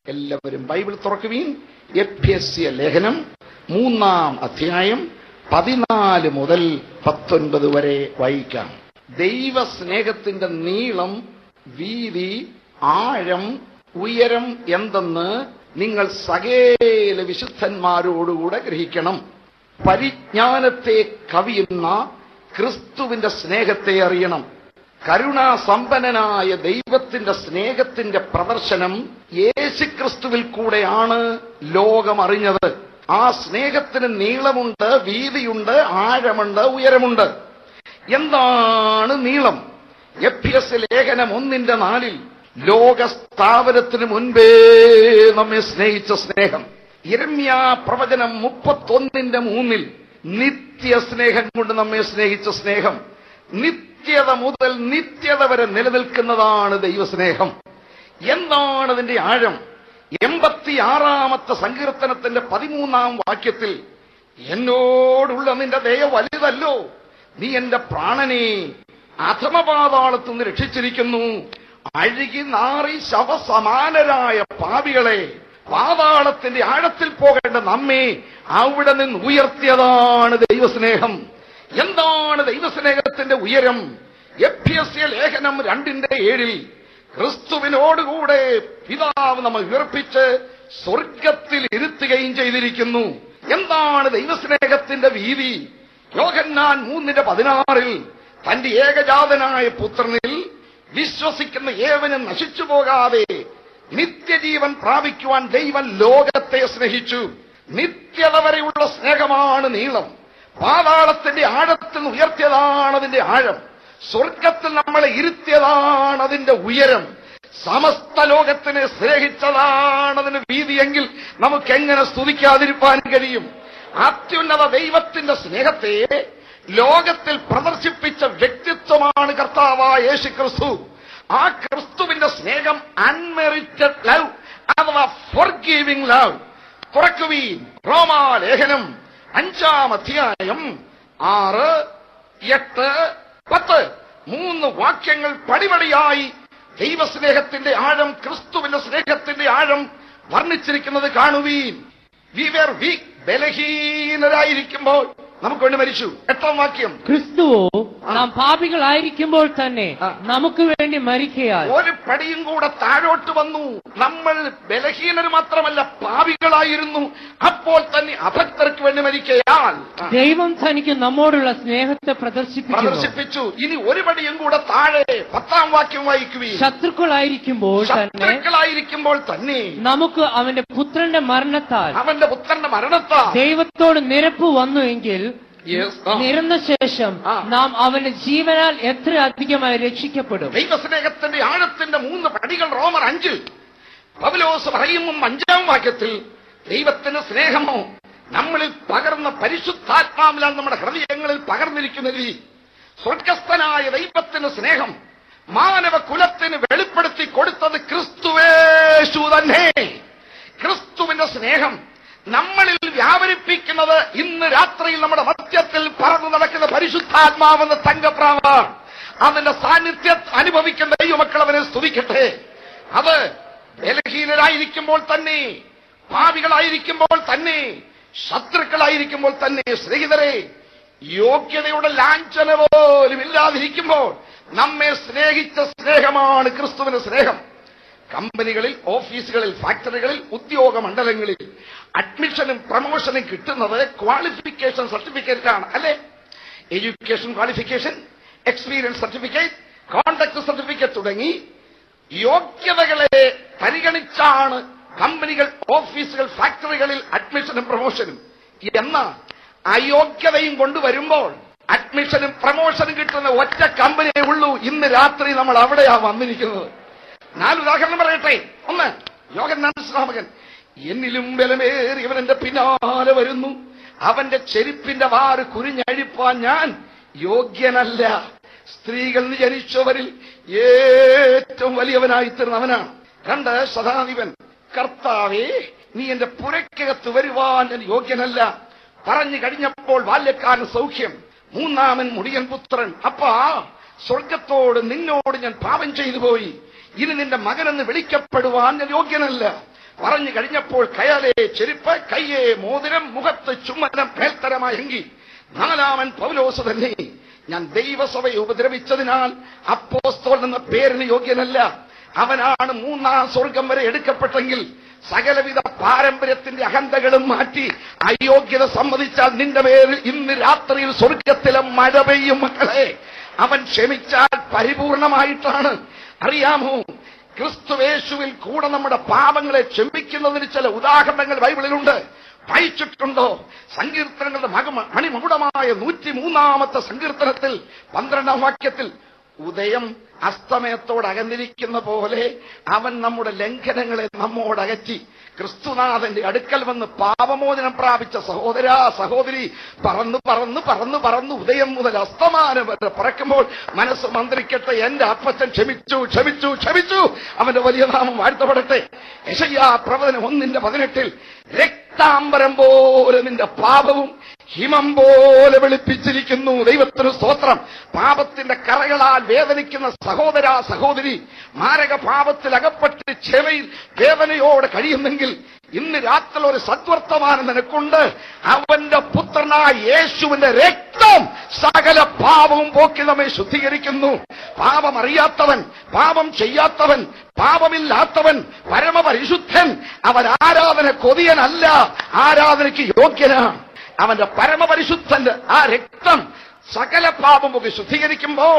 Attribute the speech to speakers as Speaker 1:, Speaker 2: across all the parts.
Speaker 1: എല്ലാവരും ബൈബിൾ തുറക്കുവീൻ എഫ്യസ്യ ലേഖനം മൂന്നാം അധ്യായം പതിനാല് മുതൽ പത്തൊൻപത് വരെ വായിക്കാം ദൈവസ്നേഹത്തിന്റെ നീളം വീതി ആഴം ഉയരം എന്തെന്ന് നിങ്ങൾ സകേല വിശുദ്ധന്മാരോടുകൂടെ ഗ്രഹിക്കണം പരിജ്ഞാനത്തെ കവിയുന്ന ക്രിസ്തുവിന്റെ സ്നേഹത്തെ അറിയണം കരുണാസമ്പന്നനായ ദൈവത്തിന്റെ സ്നേഹത്തിന്റെ പ്രദർശനം യേശുക്രിസ്തുവിൽ കൂടെയാണ് ലോകം അറിഞ്ഞത് ആ സ്നേഹത്തിന് നീളമുണ്ട് വീതിയുണ്ട് ആഴമുണ്ട് ഉയരമുണ്ട് എന്താണ് നീളം എഫ് എസ് ലേഖനം ഒന്നിന്റെ നാലിൽ ലോകസ്ഥാപനത്തിന് മുൻപേ നമ്മെ സ്നേഹിച്ച സ്നേഹം ഇരമ്യ പ്രവചനം മുപ്പത്തൊന്നിന്റെ മൂന്നിൽ നിത്യ സ്നേഹം കൊണ്ട് നമ്മെ സ്നേഹിച്ച സ്നേഹം നിത്യത മുതൽ നിത്യത വരെ നിലനിൽക്കുന്നതാണ് ദൈവസ്നേഹം എന്താണ് അതിന്റെ ആഴം എൺപത്തിയാറാമത്തെ സങ്കീർത്തനത്തിന്റെ പതിമൂന്നാം വാക്യത്തിൽ എന്നോടുള്ള നിന്റെ ദയ വലുതല്ലോ നീ എന്റെ പ്രാണനെ അധമപാതാളത്തു നിന്ന് രക്ഷിച്ചിരിക്കുന്നു അഴുകി നാറി ശവസമാനരായ പാപികളെ പാതാളത്തിന്റെ ആഴത്തിൽ പോകേണ്ട നമ്മെ അവിടെ നിന്ന് ഉയർത്തിയതാണ് ദൈവസ്നേഹം എന്താണ് ദൈവസ്നേഹത്തിന്റെ ഉയരം എഫ്യസ്യ ലേഖനം രണ്ടിന്റെ ഏഴിൽ ക്രിസ്തുവിനോടുകൂടെ പിതാവ് നമ്മെ ഉയർപ്പിച്ച് സ്വർഗത്തിൽ ഇരുത്തുകയും ചെയ്തിരിക്കുന്നു എന്താണ് ദൈവസ്നേഹത്തിന്റെ വീതി യോഹന്നാൻ മൂന്നിന്റെ പതിനാറിൽ തന്റെ ഏകജാതനായ പുത്രനിൽ വിശ്വസിക്കുന്ന ഏവനും നശിച്ചു പോകാതെ നിത്യജീവൻ പ്രാപിക്കുവാൻ ദൈവം ലോകത്തെ സ്നേഹിച്ചു നിത്യത വരെയുള്ള സ്നേഹമാണ് നീളം പാതാളത്തിന്റെ ആഴത്തിൽ നിന്ന് ഉയർത്തിയതാണ് അതിന്റെ ആഴം സ്വർഗത്തിൽ നമ്മളെ ഇരുത്തിയതാണ് അതിന്റെ ഉയരം സമസ്ത ലോകത്തിനെ സ്നേഹിച്ചതാണ് അതിന് വീതിയെങ്കിൽ നമുക്ക് എങ്ങനെ സ്തുതിക്കാതിരിക്കാൻ കഴിയും അത്യുന്നത ദൈവത്തിന്റെ സ്നേഹത്തെ ലോകത്തിൽ പ്രദർശിപ്പിച്ച വ്യക്തിത്വമാണ് കർത്താവായ യേശു ക്രിസ്തു ആ ക്രിസ്തുവിന്റെ സ്നേഹം അൺമെറിറ്റഡ് ലവ് അഥവാ ഫോർഗീവിംഗ് ലവ് തുറക്കുവീൻ റോമാലേഖനം അഞ്ചാം അധ്യായം ആറ് എട്ട് പത്ത് മൂന്ന് വാക്യങ്ങൾ പടിപടിയായി ദൈവസ്നേഹത്തിന്റെ ആഴം ക്രിസ്തുവിന്റെ സ്നേഹത്തിന്റെ ആഴം വർണ്ണിച്ചിരിക്കുന്നത് കാണുവീൻ വി വേർ വീക്ക് ബലഹീനരായിരിക്കുമ്പോൾ നമുക്ക് വേണ്ടി മരിച്ചു എട്ടാം വാക്യം
Speaker 2: ക്രിസ്തുവോ നാം പാപികളായിരിക്കുമ്പോൾ തന്നെ
Speaker 1: ആ.
Speaker 2: നമുക്ക് വേണ്ടി മരിക്കയാൽ
Speaker 1: ഒരു പടിയും കൂടെ താഴോട്ട് വന്നു നമ്മൾ ബലഹീനർ മാത്രമല്ല പാപികളായിരുന്നു അപ്പോൾ തന്നെ അഭക്തർക്ക് വേണ്ടി മരിക്കയാൽ ആ.
Speaker 2: ദൈവം തനിക്ക് നമ്മോടുള്ള സ്നേഹത്തെ പ്രദർശിപ്പിക്കുന്നു
Speaker 1: പ്രദർശിപ്പിച്ചു ഇനി ഒരു പടിയും കൂടെ താഴെ പത്താം വാക്യം വായിക്കുകയും
Speaker 2: ശത്രുക്കളായിരിക്കുമ്പോൾ തന്നെ
Speaker 1: ശത്രുക്കളായിരിക്കുമ്പോൾ തന്നെ
Speaker 2: നമുക്ക് അവന്റെ പുത്രന്റെ മരണത്താൽ
Speaker 1: അവന്റെ പുത്രന്റെ മരണത്താ
Speaker 2: ദൈവത്തോട് നിരപ്പ് വന്നു എങ്കിൽ
Speaker 1: Yes, ആ.
Speaker 2: നിരന്ന ശേഷം
Speaker 1: ആ.
Speaker 2: നാം അവന്റെ ജീവനാൽ എത്ര അധികമായി രക്ഷിക്കപ്പെടും
Speaker 1: ദൈവസ്നേഹത്തിന്റെ ആഴത്തിന്റെ മൂന്ന് പടികൾ റോമർ അഞ്ചിൽ പൗലോസ് പറയുമ്പം അഞ്ചാം വാക്യത്തിൽ ദൈവത്തിന്റെ സ്നേഹമോ നമ്മളിൽ പകർന്ന പരിശുദ്ധാത്മാവിലാണ് നമ്മുടെ ഹൃദയങ്ങളിൽ പകർന്നിരിക്കുന്നത് സ്വർഗസ്ഥനായ ദൈവത്തിന്റെ സ്നേഹം മാനവ കുലത്തിന് വെളിപ്പെടുത്തി കൊടുത്തത് ക്രിസ്തുവേശു തന്നെ ക്രിസ്തുവിന്റെ സ്നേഹം നമ്മളിൽ വ്യാപരിപ്പിക്കുന്നത് ഇന്ന് രാത്രിയിൽ നമ്മുടെ മധ്യത്തിൽ പറന്നു നടക്കുന്ന പരിശുദ്ധാത്മാവെന്ന തങ്കപ്രാവ അതിന്റെ സാന്നിധ്യം അനുഭവിക്കുന്ന ദൈവമക്കൾ അവനെ സ്തുതിക്കട്ടെ അത് ബലഹീനരായിരിക്കുമ്പോൾ തന്നെ പാപികളായിരിക്കുമ്പോൾ തന്നെ ശത്രുക്കളായിരിക്കുമ്പോൾ തന്നെ സ്നേഹിതരെ യോഗ്യതയുടെ ലാഞ്ചന പോലും ഇല്ലാതിരിക്കുമ്പോൾ നമ്മെ സ്നേഹിച്ച സ്നേഹമാണ് ക്രിസ്തുവിന്റെ സ്നേഹം കമ്പനികളിൽ ഓഫീസുകളിൽ ഫാക്ടറികളിൽ ഉദ്യോഗ മണ്ഡലങ്ങളിൽ അഡ്മിഷനും പ്രമോഷനും കിട്ടുന്നത് ക്വാളിഫിക്കേഷൻ സർട്ടിഫിക്കറ്റ് ആണ് അല്ലെ education qualification experience certificate conduct certificate തുടങ്ങി യോഗ്യതകളെ പരിഗണിച്ചാണ് കമ്പനികൾ ഓഫീസുകൾ ഫാക്ടറികളിൽ അഡ്മിഷനും പ്രമോഷനും എന്ന അയോഗ്യതയും കൊണ്ടുവരുമ്പോൾ അഡ്മിഷനും പ്രമോഷനും കിട്ടുന്ന ഒറ്റ കമ്പനിയേ ഉള്ളൂ ഇന്ന് രാത്രി നമ്മൾ അവിടെയാ വന്നിരിക്കുന്നത് നാല് ഉദാഹരണം പറയട്ടെ ഒന്ന് യോഗൻ സ്നാമകൻ എന്നിലും ബലമേറിയവൻ എന്റെ പിന്നാലെ വരുന്നു അവന്റെ ചെരുപ്പിന്റെ വാറ് കുരിഞ്ഞഴിപ്പാൻ ഞാൻ യോഗ്യനല്ല സ്ത്രീകൾ ജനിച്ചവരിൽ ഏറ്റവും വലിയവനായി തീർന്നവനാണ് രണ്ട് ശതാധിപൻ കർത്താവേ നീ എന്റെ പുരക്കകത്ത് വരുവാൻ ഞാൻ യോഗ്യനല്ല പറഞ്ഞു കഴിഞ്ഞപ്പോൾ ബാല്യക്കാരൻ സൗഖ്യം മൂന്നാമൻ മുടിയൻ പുത്രൻ അപ്പാ സ്വർഗത്തോട് നിന്നോട് ഞാൻ പാപം ചെയ്തു പോയി ഇനി നിന്റെ മകനെന്ന് വിളിക്കപ്പെടുവാൻ ഞാൻ യോഗ്യനല്ല പറഞ്ഞു കഴിഞ്ഞപ്പോൾ കയാലേ ചെരുപ്പ് കയ്യേ മോതിരം മുഖത്ത് ചുമ്മനം മേൽത്തരമായെങ്കിൽ നാലാമൻ പൗലോസ് തന്നെ ഞാൻ ദൈവസഭയെ ഉപദ്രവിച്ചതിനാൽ അപ്പോസ്തോൽ എന്ന പേരിന് യോഗ്യനല്ല അവനാണ് മൂന്നാം സ്വർഗം വരെ എടുക്കപ്പെട്ടെങ്കിൽ സകലവിധ പാരമ്പര്യത്തിന്റെ അഹന്തകളും മാറ്റി അയോഗ്യത സമ്മതിച്ചാൽ നിന്റെ പേരിൽ ഇന്ന് രാത്രിയിൽ സ്വർഗത്തിലെ മഴ പെയ്യും മക്കളെ അവൻ ക്ഷമിച്ചാൽ പരിപൂർണമായിട്ടാണ് അറിയാമോ ക്രിസ്തുവേശുവിൽ കൂടെ നമ്മുടെ പാപങ്ങളെ ക്ഷമിക്കുന്നതിന് ചില ഉദാഹരണങ്ങൾ ബൈബിളിലുണ്ട് വായിച്ചിട്ടുണ്ടോ സങ്കീർത്തനങ്ങളുടെ മകമ മണിമകുടമായ നൂറ്റി മൂന്നാമത്തെ സങ്കീർത്തനത്തിൽ പന്ത്രണ്ടാം വാക്യത്തിൽ ഉദയം അസ്തമയത്തോട് അകന്നിരിക്കുന്ന പോലെ അവൻ നമ്മുടെ ലംഘനങ്ങളെ നമ്മോടകറ്റി ക്രിസ്തുനാഥന്റെ അടുക്കൽ വന്ന് പാപമോചനം പ്രാപിച്ച സഹോദര സഹോദരി പറന്നു പറന്നു പറന്നു പറന്നു ഉദയം മുതൽ അസ്തമാനം വരെ പറക്കുമ്പോൾ മനസ്സ് മന്ത്രിക്കട്ടെ എന്റെ അപ്പച്ചൻ ക്ഷമിച്ചു ക്ഷമിച്ചു ക്ഷമിച്ചു അവന്റെ വലിയ നാമം വാഴ്ത്തപ്പെടട്ടെ യശയ്യാ പ്രവചനം ഒന്നിന്റെ പതിനെട്ടിൽ രക്താംബരം പോലെ നിന്റെ പാപവും ഹിമം പോലെ വെളുപ്പിച്ചിരിക്കുന്നു ദൈവത്തിന് സ്തോത്രം പാപത്തിന്റെ കറകളാൽ വേദനിക്കുന്ന സഹോദര സഹോദരി മാരക പാപത്തിൽ അകപ്പെട്ട് ചെവയിൽ വേദനയോടെ കഴിയുന്നെങ്കിൽ ഇന്ന് രാത്രി ഒരു സദ്വർത്തമാനം നിനക്കുണ്ട് അവന്റെ പുത്രനായ യേശുവിന്റെ രക്തം സകല പാപവും പോക്കി നമ്മെ ശുദ്ധീകരിക്കുന്നു പാപം അറിയാത്തവൻ പാപം ചെയ്യാത്തവൻ പാപമില്ലാത്തവൻ പരമപരിശുദ്ധൻ അവൻ ആരാധന കൊതിയനല്ല ആരാധനയ്ക്ക് യോഗ്യനാണ് അവന്റെ പരമപരിശുദ്ധന്റെ ആ രക്തം സകല പാപമൊക്കെ ശുദ്ധീകരിക്കുമ്പോൾ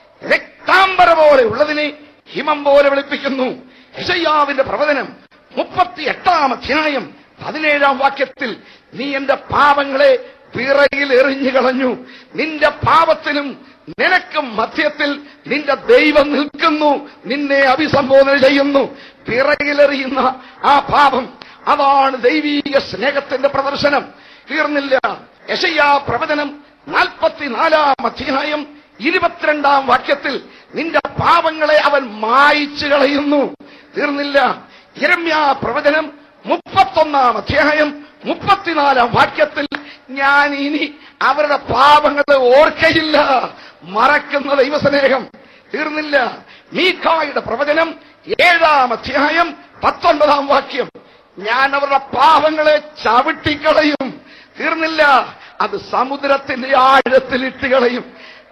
Speaker 1: രക്താംബര പോലെ ഉള്ളതിനെ ഹിമം പോലെ വെളുപ്പിക്കുന്നു ഹിഷയ്യാവിന്റെ പ്രവചനം മുപ്പത്തി എട്ടാം അധ്യായം പതിനേഴാം വാക്യത്തിൽ നീ എന്റെ പാപങ്ങളെ പിറകിൽ എറിഞ്ഞു കളഞ്ഞു നിന്റെ പാപത്തിനും നിനക്കും മധ്യത്തിൽ നിന്റെ ദൈവം നിൽക്കുന്നു നിന്നെ അഭിസംബോധന ചെയ്യുന്നു പിറകിലെറിയുന്ന ആ പാപം അതാണ് ദൈവീക സ്നേഹത്തിന്റെ പ്രദർശനം തീർന്നില്ല യശയ്യാ പ്രവചനം നാൽപ്പത്തിനാലാം അധ്യായം ഇരുപത്തിരണ്ടാം വാക്യത്തിൽ നിന്റെ പാപങ്ങളെ അവൻ മായിച്ചു കളയുന്നു തീർന്നില്ല ഇരമ്യാ പ്രവചനം മുപ്പത്തൊന്നാം അധ്യായം മുപ്പത്തിനാലാം വാക്യത്തിൽ ഞാൻ ഇനി അവരുടെ പാപങ്ങളെ ഓർക്കയില്ല മറക്കുന്ന ദൈവസ്നേഹം തീർന്നില്ല മീഖായുടെ പ്രവചനം ഏഴാം അധ്യായം പത്തൊൻപതാം വാക്യം ഞാൻ അവരുടെ പാപങ്ങളെ ചവിട്ടിക്കളയും തീർന്നില്ല അത് സമുദ്രത്തിന്റെ ആഴത്തിലിട്ട് കളയും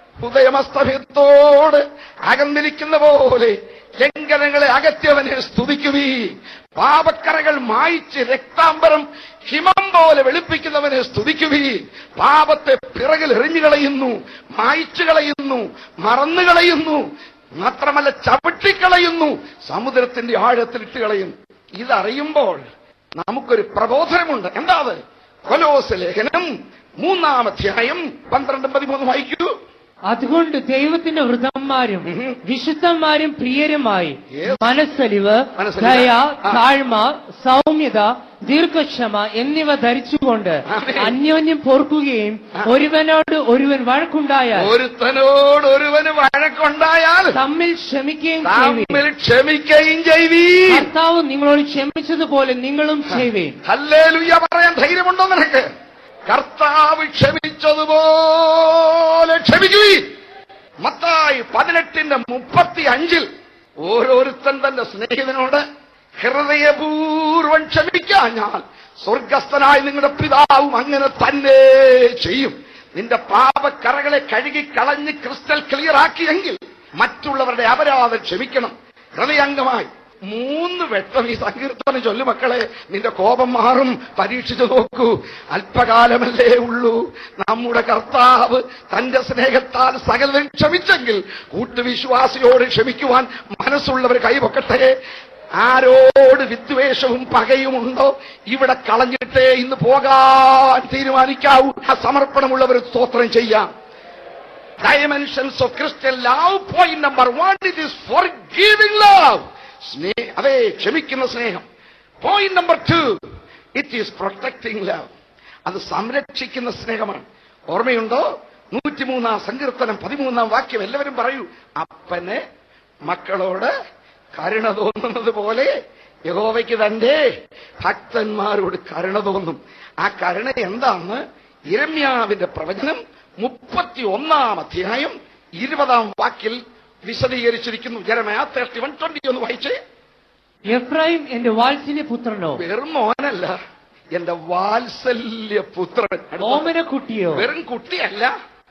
Speaker 1: ഹൃദയമസ്തഭയത്തോട് അകന്നിരിക്കുന്ന പോലെ ലംഘനങ്ങളെ അകറ്റിയവനെ സ്തുതിക്കുവീ പാപക്കറകൾ മായിച്ച് രക്താംബരം ഹിമം പോലെ വെളുപ്പിക്കുന്നവനെ സ്തുതിക്കുവീ പാപത്തെ പിറകിൽ എറിഞ്ഞു കളയുന്നു മായിച്ചു കളയുന്നു മറന്നു കളയുന്നു മാത്രമല്ല ചവിട്ടിക്കളയുന്നു സമുദ്രത്തിന്റെ ആഴത്തിലിട്ട് കളയും ഇതറിയുമ്പോൾ നമുക്കൊരു പ്രബോധനമുണ്ട് എന്താ അത് കൊലോസ് ലേഖനം മൂന്നാം അധ്യായം പന്ത്രണ്ടും പതിമൂന്നും വായിക്കൂ
Speaker 2: അതുകൊണ്ട് ദൈവത്തിന്റെ വൃതന്മാരും
Speaker 1: ഉം.
Speaker 2: വിശുദ്ധന്മാരും പ്രിയരുമായി
Speaker 1: Yes.
Speaker 2: മനസ്സലിവ്
Speaker 1: മനസ്സലിവ്.
Speaker 2: ദയ
Speaker 1: ആ.
Speaker 2: താഴ്മ സൗമ്യത ദീർഘക്ഷമ എന്നിവ ധരിച്ചുകൊണ്ട്
Speaker 1: ആമേൻ.
Speaker 2: അന്യോന്യം പൊറുക്കുകയും
Speaker 1: ആ.
Speaker 2: ഒരുവനോട് ഒരുവൻ വഴക്കുണ്ടായാൽ
Speaker 1: ഒരുത്തനോട് ഒരുവന് വഴക്കുണ്ടായാൽ
Speaker 2: തമ്മിൽ ക്ഷമിക്കുകയും ചെയ്യുവീൻ
Speaker 1: തമ്മിൽ ക്ഷമിക്കുകയും ചെയ്വീ
Speaker 2: കർത്താവ് നിങ്ങളോട് ക്ഷമിച്ചതുപോലെ നിങ്ങളും ചെയ്യുവീൻ
Speaker 1: ഹല്ലേലൂയ പറയാൻ ധൈര്യമുണ്ടോ നിനക്ക് കർത്താവ് ക്ഷമിച്ചതുപോലെ ക്ഷമിക്കുവീൻ മത്തായി പതിനെട്ടിന്റെ മുപ്പത്തി അഞ്ചിൽ ഓരോരുത്തൻ തന്റെ സ്നേഹിതനോട് ഹൃദയപൂർവം ക്ഷമിക്കാഞ്ഞാൽ സ്വർഗസ്ഥനായ നിങ്ങളുടെ പിതാവും അങ്ങനെ തന്നെ ചെയ്യും നിന്റെ പാപക്കറകളെ കഴുകി കളഞ്ഞ് ക്രിസ്റ്റൽ ക്ലിയർ ആക്കിയെങ്കിൽ മറ്റുള്ളവരുടെ അപരാധം ക്ഷമിക്കണം ഹൃദയംഗമായി മൂന്ന് വെട്ടം ഈ സങ്കീർത്തനം ചൊല്ലു മക്കളെ നിന്റെ കോപം മാറും പരീക്ഷിച്ചു നോക്കൂ അല്പകാലമല്ലേ ഉള്ളൂ നമ്മുടെ കർത്താവ് തന്റെ സ്നേഹത്താൽ സകലം ക്ഷമിച്ചെങ്കിൽ കൂട്ടുവിശ്വാസിയോട് ക്ഷമിക്കുവാൻ മനസ്സുള്ളവർ കൈപൊക്കട്ടെ ആരോട് വിദ്വേഷവും പകയുമുണ്ടോ ഇവിടെ കളഞ്ഞിട്ടേ ഇന്ന് പോകാൻ തീരുമാനിക്കാവൂ ആ സമർപ്പണമുള്ളവർ സ്തോത്രം ചെയ്യാം dimensions of Christian love point number one it is forgiving love സ്നേ അതെ ക്ഷമിക്കുന്ന സ്നേഹം point number two it is protecting love അത് സംരക്ഷിക്കുന്ന സ്നേഹമാണ് ഓർമ്മയുണ്ടോ നൂറ്റിമൂന്നാം സങ്കീർത്തനം പതിമൂന്നാം വാക്യം എല്ലാവരും പറയൂ അപ്പന് മക്കളോട് കരുണ തോന്നുന്നത് പോലെ യഹോവയ്ക്ക് തന്റെ ഭക്തന്മാരോട് കരുണ തോന്നും ആ കരുണ എന്താന്ന് ഇരമ്യാവിന്റെ പ്രവചനം മുപ്പത്തി ഒന്നാം അധ്യായം ഇരുപതാം വാക്കിൽ വിശദീകരിച്ചിരിക്കുന്നു ജരമയ തേർട്ടി വൺ ട്വന്റി ഒന്ന് വായിച്ചേ
Speaker 2: എഫ്രൈം എന്റെ വാത്സല്യ പുത്രനോ
Speaker 1: വെറും മോനല്ല എന്റെ വാത്സല്യ പുത്രൻ അടുത്ത.
Speaker 2: ഓമനക്കുട്ടിയോ
Speaker 1: വെറും കുട്ടിയല്ല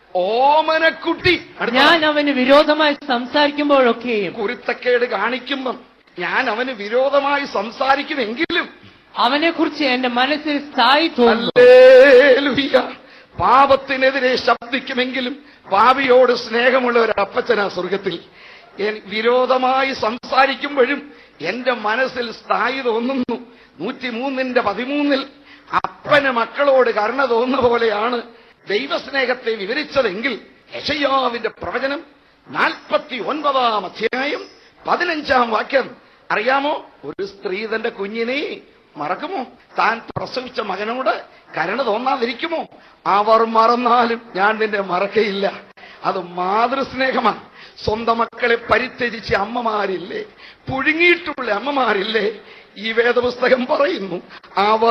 Speaker 1: ഓമനക്കുട്ടി അടുത്ത.
Speaker 2: ഞാൻ അവന് വിരോധമായി സംസാരിക്കുമ്പോഴൊക്കെയും
Speaker 1: കുരുത്തക്കേട് കാണിക്കുമ്പം ഞാൻ അവന് വിരോധമായി സംസാരിക്കുമെങ്കിലും
Speaker 2: അവനെക്കുറിച്ച് എന്റെ മനസ്സിൽ സ്ഥായി തോന്നുന്നു
Speaker 1: ഹല്ലേലൂയ. പാപത്തിനെതിരെ ശബ്ദിക്കുമെങ്കിലും പാപിയോട് സ്നേഹമുള്ള ഒരു അപ്പച്ചനാ സ്വർഗത്തിൽ എൻ- വിരോധമായി സംസാരിക്കുമ്പോഴും എന്റെ മനസ്സിൽ സ്ഥായി തോന്നുന്നു നൂറ്റിമൂന്നിന്റെ പതിമൂന്നിൽ അപ്പന് മക്കളോട് കരുണ തോന്നുന്ന പോലെയാണ് ദൈവസ്നേഹത്തെ വിവരിച്ചതെങ്കിൽ യശയ്യാവിന്റെ പ്രവചനം നാൽപ്പത്തി ഒൻപതാം അധ്യായം പതിനഞ്ചാം വാക്യം അറിയാമോ ഒരു സ്ത്രീ തന്റെ കുഞ്ഞിനെ മറക്കുമോ താൻ പ്രസവിച്ച മകനോട് കരുണ തോന്നാതിരിക്കുമോ അവർ മറന്നാലും ഞാൻ നിന്നെ മറക്കയില്ല അത് മാതൃസ്നേഹമാണ് സ്വന്തം മക്കളെ പരിത്യജിച്ച അമ്മമാരില്ലേ പുഴുങ്ങിയിട്ടുള്ള അമ്മമാരില്ലേ ഈ വേദപുസ്തകം പറയുന്നു അവർ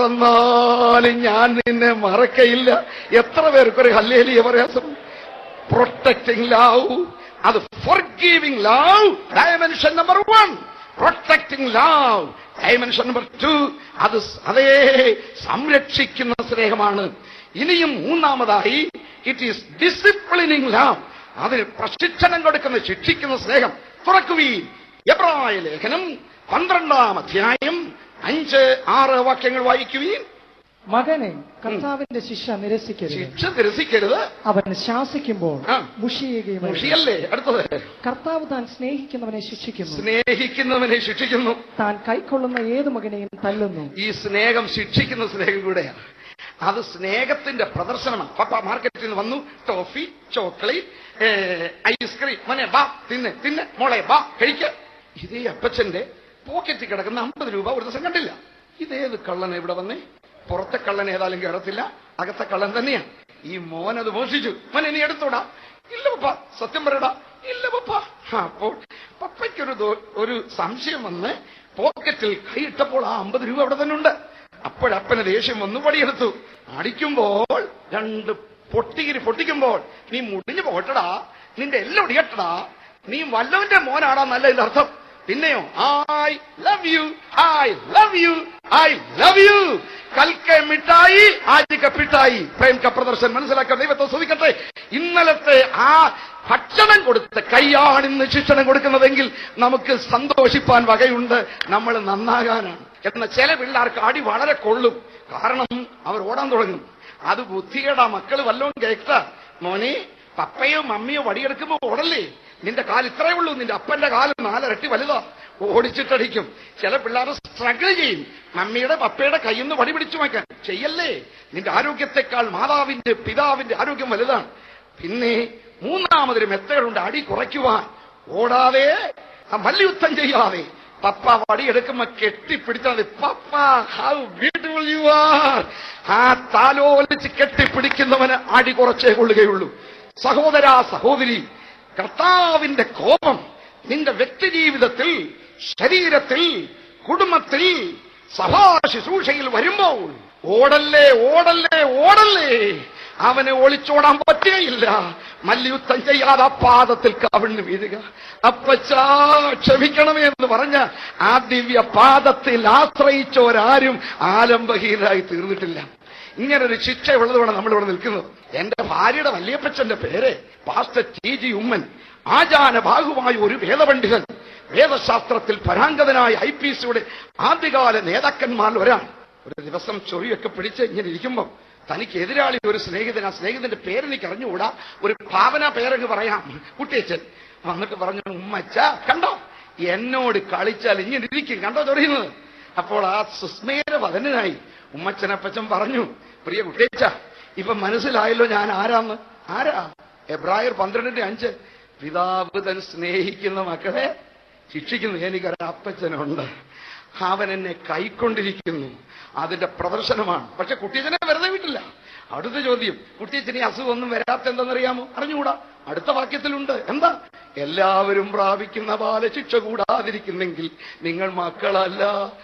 Speaker 1: മറന്നാലും ഞാൻ നിന്നെ മറക്കയില്ല എത്ര പേർക്കൊരു ഹല്ലേലിയ പറയാസം പ്രൊട്ടക്ടിങ് ലവ് അത് forgiving love dimension number one protecting love dimension number two അത് സ് അതേ സംരക്ഷിക്കുന്ന സ്നേഹമാണ് ഇനിയും മൂന്നാമതായി ഇറ്റ് ഈസ് ഡിസിപ്ലിനിങ് ലവ് അതിന് പ്രശിക്ഷണം കൊടുക്കുന്ന ശിക്ഷിക്കുന്ന സ്നേഹം തുറക്കുവീൻ എബ്രായ ലേഖനം പന്ത്രണ്ടാം അധ്യായം അഞ്ച് ആറ് വാക്യങ്ങൾ വായിക്കുവീൻ
Speaker 3: മകനെ കർത്താവിന്റെ ശിക്ഷ നിരസിക്കരുത്
Speaker 1: ശിക്ഷ നിരസിക്കരുത്
Speaker 3: അവൻ ശാസിക്കുമ്പോൾ
Speaker 1: ആ.
Speaker 3: മുഷിയുകയും അരുത്.
Speaker 1: മുഷിയല്ലേ അടുത്തത്
Speaker 3: കർത്താവ് താൻ സ്നേഹിക്കുന്നവനെ ശിക്ഷിക്കുന്നു
Speaker 1: സ്നേഹിക്കുന്നവനെ ശിക്ഷിക്കുന്നു
Speaker 3: താൻ കൈക്കൊള്ളുന്ന ഏത് മകനെയും തല്ലുന്നു
Speaker 1: ഈ സ്നേഹം ശിക്ഷിക്കുന്ന സ്നേഹം കൂടെയാണ് അത് സ്നേഹത്തിന്റെ പ്രദർശനമാണ് പപ്പ മാർക്കറ്റിൽ നിന്ന് വന്നു ടോഫി ചോക്ലേറ്റ് ഐസ്ക്രീം മോനെ ബാ തിന്ന് തിന്ന് മോളെ ബാ കഴിക്ക ഇതേ അപ്പച്ചന്റെ പോക്കറ്റിൽ കിടക്കുന്ന അമ്പത് രൂപ ഒരു ദിവസം കണ്ടില്ല ഇതേത് കള്ളൻ ഇവിടെ വന്നേ പുറത്തെ കള്ളൻ ഏതായാലും കയറത്തില്ല അകത്തെ കള്ളൻ തന്നെയാണ് ഈ മോൻ അത് മോഷിച്ചു മോനെ നീ എടുത്തോടാ ഇല്ല പപ്പ സത്യം പറയടാ ഇല്ല പപ്പ ആ, അപ്പോൾ പപ്പയ്ക്കൊരു ദോ- ഒരു സംശയം വന്ന് പോക്കറ്റിൽ കൈയിട്ടപ്പോൾ ആ അമ്പത് രൂപ അവിടെ തന്നെ ഉണ്ട് അപ്പോഴപ്പന് ദേഷ്യം വന്നു പടിയെടുത്തു അടിക്കുമ്പോൾ രണ്ട് പൊട്ടികിരി പൊട്ടിക്കുമ്പോൾ നീ മുടിഞ്ഞു പോട്ടടാ നിന്റെ എല്ലാം ഒടിയട്ടടാ നീ വല്ലവന്റെ മോനാടാ നല്ല ഇതിന്റെ അർത്ഥം പിന്നെയോ I love you I love you I love you കൽക്കെ മിഠായി ആജിക്ക പിട്ടായി പ്രേം ക പ്രദർശൻ മനസ്സിലാക്കാൻ ദൈവത്തെ ശ്രദ്ധിക്കട്ടെ ഇന്നലത്തെ ആ ഭക്ഷണം കൊടുത്ത കൈയാണിന്ന് ശിക്ഷണം കൊടുക്കുന്നതെങ്കിൽ നമുക്ക് സന്തോഷിപ്പാൻ വകയുണ്ട് നമ്മൾ നന്നാകാനാണ് എന്ന ചില പിള്ളേർക്ക് അടി വളരെ കൊള്ളും കാരണം അവർ ഓടാൻ തുടങ്ങും അത് ബുദ്ധിയുടെ മക്കൾ വല്ലതും കേട്ട മോനെ പപ്പയോ മമ്മിയോ വടിയെടുക്കുമ്പോ ഓടല്ലേ നിന്റെ കാൽ ഇത്രയേ ഉള്ളൂ നിന്റെ അപ്പന്റെ കാല് നാലരട്ടി വലുതാ ഓടിച്ചിട്ടടിക്കും ചില പിള്ളേർ സ്ട്രഗിൾ ചെയ്യും മമ്മിയുടെ പപ്പയുടെ കയ്യിൽ നിന്ന് വടി പിടിച്ചു വയ്ക്കാൻ ചെയ്യല്ലേ നിന്റെ ആരോഗ്യത്തെക്കാൾ മാതാവിന്റെ പിതാവിന്റെ ആരോഗ്യം വലുതാണ് പിന്നെ മൂന്നാമതൊരു മെത്തേഡുണ്ട് അടി കുറയ്ക്കുവാൻ ഓടാതെ ആ മല്യുദ്ധം ചെയ്യാതെ പപ്പ വടിയെടുക്കുമ്പോ കെട്ടിപ്പിടിച്ചാൽ പപ്പ ഹൗ ബ്യൂട്ടിഫുൾ യു ആർ ആ താലോലിച്ച് കെട്ടിപ്പിടിക്കുന്നവന് അടി കുറച്ചേ കൊള്ളുകയുള്ളൂ സഹോദര സഹോദരി കർത്താവിന്റെ കോപം നിന്റെ വ്യക്തി ജീവിതത്തിൽ ശരീരത്തിൽ കുടുംബത്തിൽ സഭാ ശുശ്രൂഷയിൽ വരുമ്പോൾ ഓടല്ലേ ഓടല്ലേ ഓടല്ലേ അവനെ ഒളിച്ചോടാൻ പറ്റുകയില്ല മല്യുദ്ധം ചെയ്യാതെ ആ പാദത്തിൽ കവിണ്ണു വീഴുക അപ്പച്ചാ ക്ഷമിക്കണമേ എന്ന് പറഞ്ഞ ആ ദിവ്യ പാദത്തിൽ ആശ്രയിച്ചവരാരും ആലംബഹീനരായി തീർന്നിട്ടില്ല ഇങ്ങനൊരു ശിക്ഷ ഉള്ളതുകൊണ്ട് നമ്മൾ ഇവിടെ നിൽക്കുന്നത് എന്റെ ഭാര്യയുടെ വല്യപ്പച്ചന്റെ പേര് പാസ്റ്റർ ടി ജി ഉമ്മൻ ആചാന ഭാഗമായ ഒരു വേദപണ്ഡിതൻ വേദശാസ്ത്രത്തിൽ പരാങ്കതനായ ഐ പി സിയുടെ ആദ്യകാല നേതാക്കന്മാരിൽ ഒരാൾ ഒരു ദിവസം ചൊറിയൊക്കെ പിടിച്ച് ഇങ്ങനെ ഇരിക്കുമ്പോൾ തനിക്ക് എതിരാളി ഒരു സ്നേഹിതൻ ആ സ്നേഹിതന്റെ പേരെനിക്ക് അറിഞ്ഞുകൂടാ ഒരു ഭാവന പേരങ്ങ് പറയാം കുട്ടിയച്ചൻ വന്നിട്ട് പറഞ്ഞു ഉമ്മച്ച കണ്ടോ എന്നോട് കളിച്ചാൽ ഇങ്ങനെ ഇരിക്കും കണ്ടോ ചൊറിയുന്നത് അപ്പോൾ ആ സുസ്മേര വദനായി ഉമ്മച്ചനപ്പച്ചൻ പറഞ്ഞു പ്രിയ കുട്ടിയച്ച ഇപ്പൊ മനസ്സിലായല്ലോ ഞാൻ ആരാന്ന് ആരാ എബ്രായർ പന്ത്രണ്ടിന്റെ അഞ്ച് പിതാവ് തൻ സ്നേഹിക്കുന്ന മക്കളെ ശിക്ഷിക്കുന്നു എനിക്കൊരു അപ്പച്ചനുണ്ട് അവൻ എന്നെ കൈക്കൊണ്ടിരിക്കുന്നു അതിന്റെ പ്രദർശനമാണ് പക്ഷെ കുട്ടിയച്ചനെ വെറുതെ വിട്ടില്ല അടുത്ത ചോദ്യം കുട്ടിയച്ചന് ഈ അസുഖമൊന്നും വരാത്ത എന്തെന്നറിയാമോ അറിഞ്ഞുകൂടാ അടുത്ത വാക്യത്തിലുണ്ട് എന്താ എല്ലാവരും പ്രാപിക്കുന്ന ബാലശിക്ഷ കൂടാതിരിക്കുന്നെങ്കിൽ നിങ്ങൾ മക്കളല്ല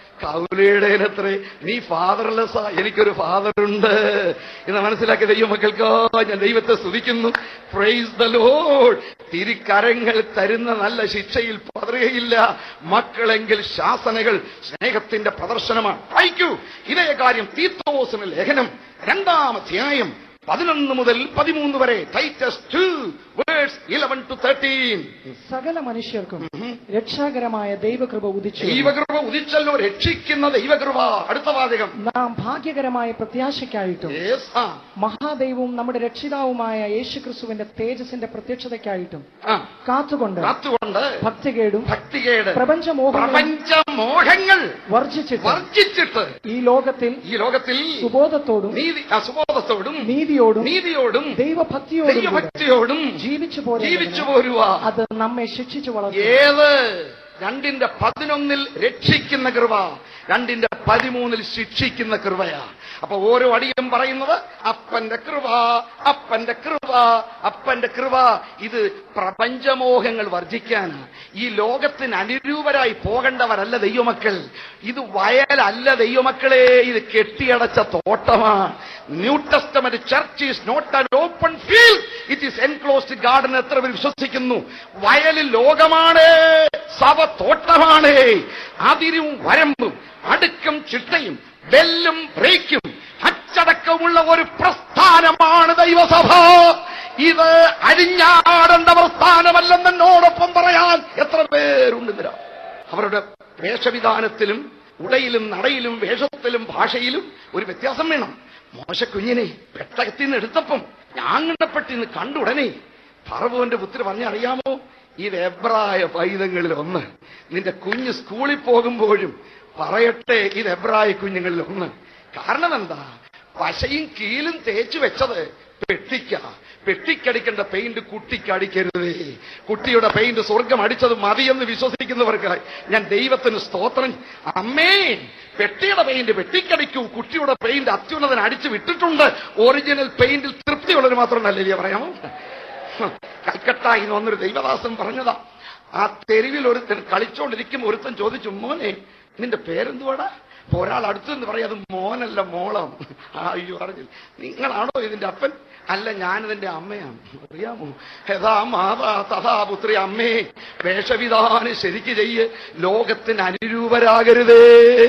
Speaker 1: കൗലയുടേനത്രേ നീ ഫാദർലെസ്സാ എനിക്കൊരു ഫാദറുണ്ട് എന്ന് മനസ്സിലാക്കിയ ദൈവമക്കൾക്കോ ഞാൻ ദൈവത്തെ സ്തുതിക്കുന്നു പ്രൈസ് ദ ലോഡ് തിരിക്കരങ്ങൾ തരുന്ന നല്ല ശിക്ഷയിൽ പതറുകയില്ല മക്കളെങ്കിൽ ശാസനകൾ സ്നേഹത്തിന്റെ പ്രദർശനമാണ് വായിക്കൂ ഇതേ കാര്യം തീത്തോസിന് ലേഖനം രണ്ടാം അധ്യായം പതിനൊന്ന് മുതൽ പതിമൂന്ന് വരെ Titus two verse eleven to thirteen
Speaker 3: സകല മനുഷ്യർക്കും രക്ഷാകരമായ ദൈവകൃപ ഉദിച്ചു
Speaker 1: ദൈവകൃപ ഉദിച്ചല്ലോ രക്ഷിക്കുന്ന ദൈവകൃപ അടുത്ത വാചകം
Speaker 3: നാം ഭാഗ്യകരമായ പ്രത്യാശയ്ക്കായിട്ടും
Speaker 1: Yes, ആ,
Speaker 3: മഹാദൈവവും നമ്മുടെ രക്ഷിതാവുമായ യേശുക്രിസ്തുവിന്റെ തേജസിന്റെ പ്രത്യക്ഷതയ്ക്കായിട്ടും
Speaker 1: ആ.
Speaker 3: കാത്തുകൊണ്ട്
Speaker 1: കാത്തുകൊണ്ട്
Speaker 3: ഭക്തികേടും
Speaker 1: ഭക്തികേട്
Speaker 3: പ്രപഞ്ചമോഹങ്ങളും
Speaker 1: പ്രപഞ്ചമോഹങ്ങൾ
Speaker 3: വർജിച്ചിട്ട്
Speaker 1: വർജിച്ചിട്ട്
Speaker 3: ഈ ലോകത്തിൽ
Speaker 1: ഈ ലോകത്തിൽ
Speaker 3: സുബോധത്തോടും
Speaker 1: നീതി അസുബോധത്തോടും
Speaker 3: നീതിയോടും
Speaker 1: നീതിയോടും
Speaker 3: ദൈവഭക്തിയോടും കൂടെ
Speaker 1: ദൈവഭക്തിയോടും
Speaker 3: ജീവിച്ചു പോരെ
Speaker 1: ജീവിച്ചു പോരുക
Speaker 3: അത് നമ്മെ ശിക്ഷിച്ചു വളർത്തും
Speaker 1: ഏത് രണ്ടിന്റെ പതിനൊന്നിൽ രക്ഷിക്കുന്ന കൃപ രണ്ടിന്റെ പതിമൂന്നിൽ ശിക്ഷിക്കുന്ന കൃപയാ അപ്പൊ ഓരോ അടിയും പറയുന്നത് അപ്പന്റെ കൃപ അപ്പന്റെ കൃപ അപ്പന്റെ കൃപ ഇത് പ്രപഞ്ചമോഹങ്ങൾ വർജിക്കാനാ ഈ ലോകത്തിന് അനുരൂപരായി പോകേണ്ടവരല്ല ദൈവമക്കൾ ഇത് വയലല്ല ദൈവമക്കളെ ഇത് കെട്ടിയടച്ച തോട്ടമാണ് New Testament church is not an open field it is enclosed garden എത്ര പേർ വിശ്വസിക്കുന്നു വയലിൽ ലോകമാണ് സഭ തോട്ടമാണ് അതിരും വരമ്പും അടുക്കും ചിട്ടയും ബെല്ലും ബ്രേക്കും അച്ചടക്കമുള്ള ഒരു പ്രസ്ഥാനമാണ് ദൈവസഭ ഇത് അഴിഞ്ഞാടേണ്ട പ്രസ്ഥാനമല്ലെന്ന് എന്നോടൊപ്പം പറയാൻ എത്ര പേരുണ്ട് ഇതിന് അവരുടെ വേഷവിധാനത്തിലും ഉടയിലും നടയിലും വേഷത്തിലും ഭാഷയിലും ഒരു വ്യത്യാസം വേണം മോശക്കുഞ്ഞിനെ പെട്ടകത്തിൽ നിന്ന് എടുത്തപ്പം ഞാങ്ങണപ്പെട്ടിന്ന് കണ്ടുടനെ ഫറവോന്റെ പുത്രി പറഞ്ഞറിയാമോ ഇത് എബ്രായ പൈതങ്ങളിൽ ഒന്ന് നിന്റെ കുഞ്ഞ് സ്കൂളിൽ പോകുമ്പോഴും പറയട്ടെ ഇത് എബ്രായ കുഞ്ഞുങ്ങളിൽ ഒന്ന് കാരണം എന്താ പശയും കീലും തേച്ചു വെച്ചത് പെട്ടിക്ക പെട്ടിക്കടിക്കേണ്ട പെയിന്റ് കുട്ടിക്ക് അടിക്കരുതേ കുട്ടിയുടെ പെയിന്റ് സ്വർഗം അടിച്ചത് മതിയെന്ന് വിശ്വസിക്കുന്നവർക്ക് ഞാൻ ദൈവത്തിന് സ്തോത്രം അമ്മേ പെട്ടിയുടെ പെയിന്റ് പെട്ടിക്കടിക്കൂ കുട്ടിയുടെ പെയിന്റ് അത്യുന്നതൻ അടിച്ചു വിട്ടിട്ടുണ്ട് ഒറിജിനൽ പെയിന്റിൽ തൃപ്തിയുള്ളവർ മാത്രം നല്ല പറയാമോ കൽക്കട്ടയിൽ വന്നൊരു ദൈവദാസൻ പറഞ്ഞതാ ആ തെരുവിൽ ഒരുത്തൻ കളിച്ചോണ്ടിരിക്കുമ്പോ ഒരുത്തൻ ചോദിച്ചു മോനെ നിന്റെ പേരെന്തുവാടാ അപ്പൊ ഒരാൾ അടുത്തെന്ന് പറയാം അത് മോനല്ല മോളം അയ്യോ അറിഞ്ഞില്ല നിങ്ങളാണോ ഇതിന്റെ അപ്പൻ അല്ല ഞാനിതിന്റെ അമ്മയാണ് അറിയാമോ യഥാ മാതാ തഥാ പുത്രി അമ്മേ വേഷവിധാനം ശരിക്ക് ചെയ്യ് ലോകത്തിന് അനുരൂപരാകരുതേ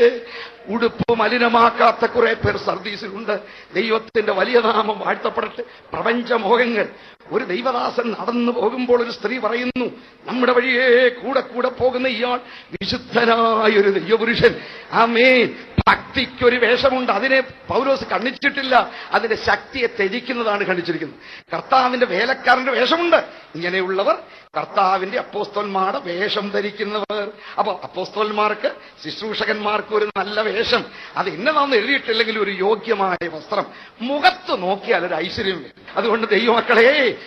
Speaker 1: ഉടുപ്പ് മലിനമാക്കാത്ത കുറെ പേർ സർവീസിലുണ്ട് ദൈവത്തിന്റെ വലിയ നാമം വാഴ്ത്തപ്പെടട്ടെ പ്രപഞ്ചമോഹങ്ങൾ ഒരു ദൈവദാസൻ നടന്നു പോകുമ്പോൾ ഒരു സ്ത്രീ പറയുന്നു നമ്മുടെ വഴിയെ കൂടെ കൂടെ പോകുന്ന ഇയാൾ വിശുദ്ധനായ ഒരു ദൈവപുരുഷൻ ആമേ ഭക്തിക്കൊരു വേഷമുണ്ട് അതിനെ പൗലോസ് കണ്ണിച്ചിട്ടില്ല അതിന്റെ ശക്തിയെ ത്യജിക്കുന്നതാണ് കണ്ണിച്ചിരിക്കുന്നത് കർത്താവിന്റെ വേലക്കാരന്റെ വേഷമുണ്ട് ഇങ്ങനെയുള്ളവർ കർത്താവിന്റെ അപ്പോസ്തോന്മാരുടെ വേഷം ധരിക്കുന്നവർ അപ്പൊ അപ്പോസ്തോന്മാർക്ക് ശുശ്രൂഷകന്മാർക്ക് ഒരു നല്ല വേഷം അത് എന്നതാണെന്ന് എഴുതിയിട്ടില്ലെങ്കിൽ ഒരു യോഗ്യമായ വസ്ത്രം മുഖത്ത് നോക്കിയാൽ ഒരു ഐശ്വര്യം വരും. അതുകൊണ്ട് ദൈവമക്കളെ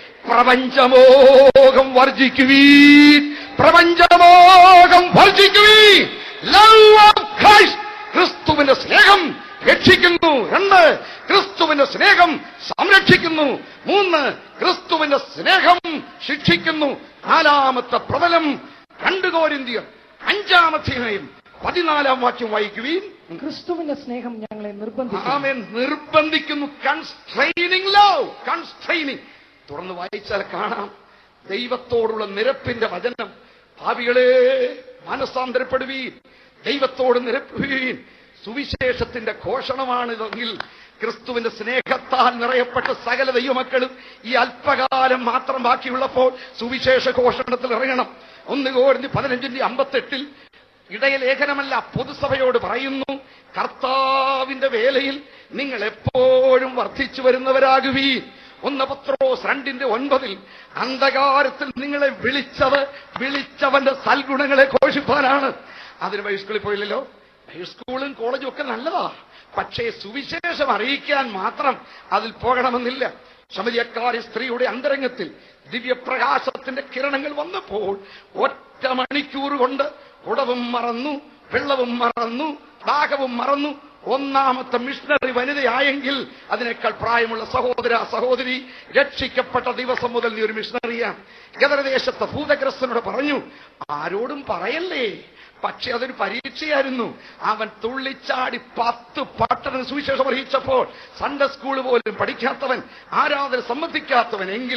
Speaker 1: പ്രപഞ്ചമോഹം വർജിക്കുവീൻ പ്രപഞ്ചമോഹം വർജിക്കുവീൻ ലവ് ഓഫ് ക്രൈസ്റ്റ് ക്രിസ്തുവിന്റെ സ്നേഹം രക്ഷിക്കുന്നു രണ്ട് ക്രിസ്തുവിന്റെ സ്നേഹം സംരക്ഷിക്കുന്നു മൂന്ന് ക്രിസ്തുവിന്റെ സ്നേഹം ശിക്ഷിക്കുന്നു നാലാമത്തെ പ്രബലം രണ്ട് കോരിന്തിയർ അഞ്ചാമധ്യായം പതിനാലാം വാക്യം വായിക്കുവീൻ
Speaker 3: ക്രിസ്തുവിന്റെ സ്നേഹം ഞങ്ങളെ നിർബന്ധിക്കും
Speaker 1: ആമേൻ നിർബന്ധിക്കുന്നു കൺസ്ട്രെയിനിങ് ലവ് കൺസ്ട്രെയിനിങ് തുറന്ന് വായിച്ചാൽ കാണാം ദൈവത്തോടുള്ള നിരപ്പിന്റെ വചനം ഭാവികളെ മനസ്സാന്തരപ്പെടുവീൻ ദൈവത്തോട് നിരപ്പുവീൻ സുവിശേഷത്തിന്റെ ഘോഷണമാണിതെങ്കിൽ ക്രിസ്തുവിന്റെ സ്നേഹത്താൽ നിറയപ്പെട്ട സകല ദൈവമക്കളും ഈ അല്പകാലം മാത്രം ബാക്കിയുള്ളപ്പോൾ സുവിശേഷ ഘോഷണത്തിൽ ഇറങ്ങണം ഒന്ന് കോരിഞ്ഞ് പതിനഞ്ചിന്റെ അമ്പത്തെട്ടിൽ ഇടയലേഖനമല്ല പൊതുസഭയോട് പറയുന്നു കർത്താവിന്റെ വേലയിൽ നിങ്ങൾ എപ്പോഴും വർദ്ധിച്ചു വരുന്നവരാകുവീൻ ഒന്ന് പത്രോസ് രണ്ടിന്റെ ഒൻപതിൽ അന്ധകാരത്തിൽ നിങ്ങളെ വിളിച്ചത് വിളിച്ചവന്റെ സൽഗുണങ്ങളെ ഘോഷിപ്പാനാണ് അതിന് വൈസ്കൂളിൽ പോയില്ലല്ലോ ഹൈസ്കൂളും കോളേജും ഒക്കെ നല്ലതാ പക്ഷേ സുവിശേഷം അറിയിക്കാൻ മാത്രം അതിൽ പോകണമെന്നില്ല ശമരിയക്കാരി സ്ത്രീയുടെ അന്തരംഗത്തിൽ ദിവ്യപ്രകാശത്തിന്റെ കിരണങ്ങൾ വന്നപ്പോൾ ഒറ്റ മണിക്കൂർ കൊണ്ട് ഉടവും മറന്നു വെള്ളവും മറന്നു ദാഹവും മറന്നു ഒന്നാമത്തെ മിഷണറി വനിതയായെങ്കിൽ അതിനേക്കാൾ പ്രായമുള്ള സഹോദര സഹോദരി രക്ഷിക്കപ്പെട്ട ദിവസം മുതൽ നീ ഒരു മിഷണറിയാണ് ഗതരദേശത്തെ ഭൂതഗ്രസ്തനോട് പറഞ്ഞു ആരോടും പറയല്ലേ പക്ഷെ അതൊരു പരീക്ഷയായിരുന്നു അവൻ തുള്ളിച്ചാടി പത്ത് പാട്ടന് സുവിശേഷം അറിയിച്ചപ്പോൾ സൺഡേ സ്കൂൾ പോലും പഠിക്കാത്തവൻ ആരാധന സമ്മതിക്കാത്തവൻ എങ്കിൽ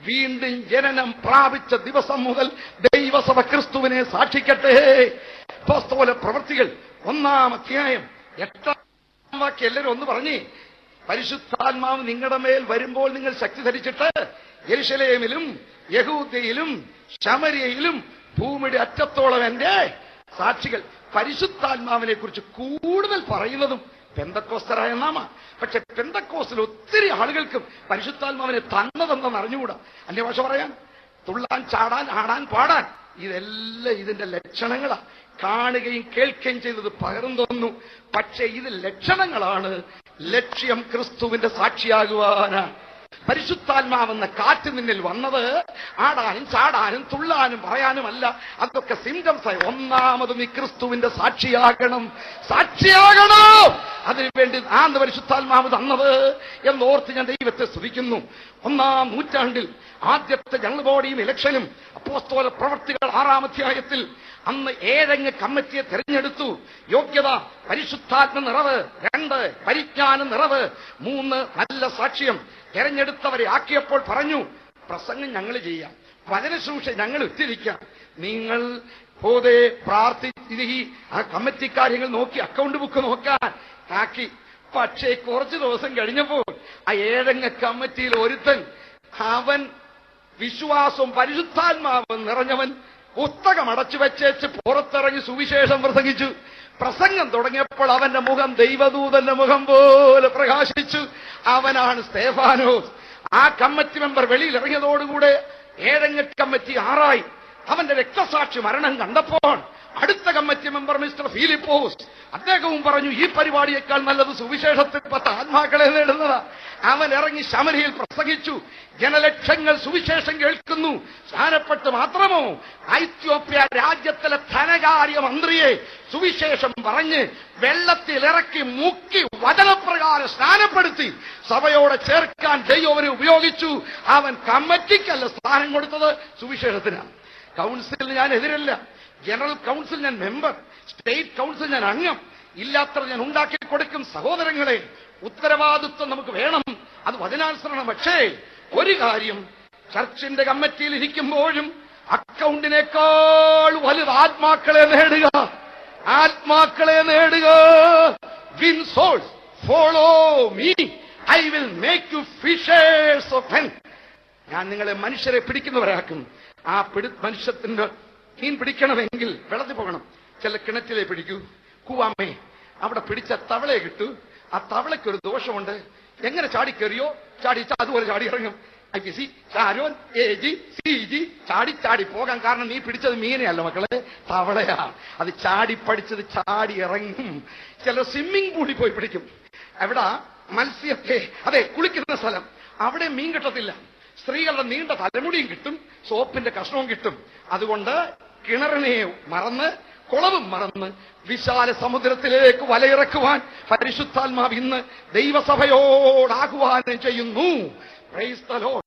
Speaker 1: വീണ്ടും ജനനം പ്രാപിച്ച ദിവസം മുതൽ ദൈവസഭ ക്രിസ്തുവിനെ സാക്ഷിക്കട്ടെ അപ്പോസ്തല പ്രവൃത്തികൾ ഒന്നാം അധ്യായം എട്ടാം വാക്യം എല്ലാവരും ഒന്ന് പറഞ്ഞേ പരിശുദ്ധാത്മാവ് നിങ്ങളുടെ മേൽ വരുമ്പോൾ നിങ്ങൾ ശക്തി ധരിച്ചിട്ട് യെരുശലേമിലും യഹൂദയിലും ശമരിയയിലും ഭൂമിയുടെ അറ്റത്തോളം എന്റെ സാക്ഷികൾ പരിശുദ്ധാത്മാവിനെ കുറിച്ച് കൂടുതൽ പറയുന്നതും പെന്തക്കോസ്തരായ നാമ പക്ഷെ പെന്തക്കോസിൽ ഒത്തിരി ആളുകൾക്കും പരിശുദ്ധാത്മാവിനെ തന്നതെന്ന് അറിഞ്ഞുകൂടാ അന്യ ഭാഷ പറയാൻ തുള്ളാൻ ചാടാൻ ആടാൻ പാടാൻ ഇതെല്ലാം ഇതിന്റെ ലക്ഷണങ്ങളാ കാണുകയും കേൾക്കുകയും ചെയ്തത് പകർന്നു തന്നു പക്ഷെ ഇത് ലക്ഷണങ്ങളാണ് ലക്ഷ്യം ക്രിസ്തുവിന്റെ സാക്ഷിയാകുവാനാണ് പരിശുദ്ധാത്മാവെന്ന കാറ്റ് നിന്നിൽ വന്നത് ആടാനും ചാടാനും തുള്ളാനും പറയാനുമല്ല അതൊക്കെ സിംറ്റംസ് ആയി ഒന്നാമത് നീ ക്രിസ്തുവിന്റെ സാക്ഷിയാകണം സാക്ഷിയാകണം അതിനുവേണ്ടി ആന്ന് പരിശുദ്ധാത്മാവ് തന്നത് എന്നോർത്ത് ഞാൻ ദൈവത്തെ സ്തുതിക്കുന്നു ഒന്നാം നൂറ്റാണ്ടിൽ ആദ്യത്തെ ജനറൽ ബോഡിയും ഇലക്ഷനും അപ്പോസ്തോല പ്രവർത്തികൾ ആറാം അധ്യായത്തിൽ അന്ന് ഏഴങ്ങ് കമ്മിറ്റിയെ തെരഞ്ഞെടുത്തു യോഗ്യത പരിശുദ്ധാത്മ നിറവ് രണ്ട് പരിജ്ഞാന നിറവ് മൂന്ന് നല്ല സാക്ഷ്യം തെരഞ്ഞെടുത്തവരെ ആക്കിയപ്പോൾ പറഞ്ഞു പ്രസംഗം ഞങ്ങൾ ചെയ്യാം വചനശൂഷ ഞങ്ങൾ ഉച്ചരിക്കാം നിങ്ങൾ പോതെ പ്രാർത്ഥിച്ച് ഈ ആ കമ്മിറ്റി കാര്യങ്ങൾ നോക്കി അക്കൗണ്ട് ബുക്ക് നോക്കാൻ ആക്കി പക്ഷേ കുറച്ചു ദിവസം കഴിഞ്ഞപ്പോൾ ആ ഏഴംഗ കമ്മിറ്റിയിൽ ഒരുത്തൻ അവൻ വിശ്വാസവും പരിശുദ്ധാത്മാവും നിറഞ്ഞവൻ പുസ്തകം അടച്ചു വെച്ചേച്ച് പുറത്തിറങ്ങി സുവിശേഷം പ്രസംഗിച്ചു പ്രസംഗം തുടങ്ങിയപ്പോൾ അവന്റെ മുഖം ദൈവദൂതന്റെ മുഖം പോലെ പ്രകാശിച്ചു അവനാണ് സ്തേഫാനോസ് ആ കമ്മിറ്റി മെമ്പർ വെളിയിൽ ഇറങ്ങിയതോടുകൂടെ ഏഴംഗ കമ്മിറ്റി ആറായി അവന്റെ രക്തസാക്ഷി മരണം കണ്ടപ്പോൾ അടുത്ത കമ്മിറ്റി മെമ്പർ മിസ്റ്റർ ഫിലിപ്പോസ് അദ്ദേഹവും പറഞ്ഞു ഈ പരിപാടിയേക്കാൾ നല്ലത് സുവിശേഷത്തിൽ പത്ത് ആത്മാക്കളെ നേടുന്നതാ അവൻ ഇറങ്ങി ശമരിയിൽ പ്രസംഗിച്ചു ജനലക്ഷങ്ങൾ സുവിശേഷം കേൾക്കുന്നു സ്നാനപ്പെട്ട് മാത്രമോ ഐത്യോപ്യ രാജ്യത്തിലെ ധനകാര്യ മന്ത്രിയെ സുവിശേഷം പറഞ്ഞ് വെള്ളത്തിൽ ഇറക്കി മുക്കി വചനപ്രകാരം സ്നാനപ്പെടുത്തി സഭയോടെ ചേർക്കാൻ ദൈവനെ ഉപയോഗിച്ചു അവൻ കമ്മിറ്റിക്കല്ല സ്ഥാനം കൊടുത്തത് സുവിശേഷത്തിനാണ് കൗൺസിലിന് ഞാൻ എതിരല്ല ജനറൽ കൗൺസിൽ ഞാൻ മെമ്പർ സ്റ്റേറ്റ് കൗൺസിൽ ഞാൻ അംഗം ഇല്ലാത്തത് ഞാൻ ഉണ്ടാക്കി കൊടുക്കും സഹോദരങ്ങളെ ഉത്തരവാദിത്വം നമുക്ക് വേണം അത് വചനാനുസരണം പക്ഷേ ഒരു കാര്യം ചർച്ചിന്റെ കമ്മിറ്റിയിൽ ഇരിക്കുമ്പോഴും അക്കൗണ്ടിനേക്കാൾ വലുത് ആത്മാക്കളെ നേടുക ആത്മാക്കളെ നേടുക win souls follow me I will make you fishers of men ഞാൻ നിങ്ങളെ മനുഷ്യരെ പിടിക്കുന്നവരാക്കും ആ പിടി മനുഷ്യത്തിന്റെ മീൻ പിടിക്കണമെങ്കിൽ വെള്ളത്തിൽ പോകണം ചില കിണറ്റിലെ പിടിക്കൂ കൂവാമ്മേ അവിടെ പിടിച്ച തവളയെ കിട്ടൂ ആ തവളയ്ക്ക് ഒരു ദോഷമുണ്ട് എങ്ങനെ ചാടി കയറിയോ ചാടി അതുപോലെ ചാടി ഇറങ്ങും I P C Sharon A G C G ചാടി ചാടി പോകാൻ കാരണം നീ പിടിച്ചത് മീനെയല്ല മക്കളെ തവളയാ അത് ചാടി പഠിച്ചത് ചാടി ഇറങ്ങും ചില സ്വിമ്മിംഗ് പൂളിൽ പോയി പിടിക്കും എവിടാ മത്സ്യത്തെ അതെ കുളിക്കുന്ന സ്ഥലം അവിടെ മീൻ കിട്ടത്തില്ല സ്ത്രീകളുടെ നീണ്ട തലമുടിയും കിട്ടും സോപ്പിന്റെ കഷ്ണവും കിട്ടും അതുകൊണ്ട് കിണറിനെ മറന്ന് കുളവും മറന്ന് വിശാല സമുദ്രത്തിലേക്ക് വലയിറക്കുവാൻ പരിശുദ്ധാത്മാവ് ഇന്ന് ദൈവസഭയോടാഹ്വാനം ചെയ്യുന്നു Praise the Lord.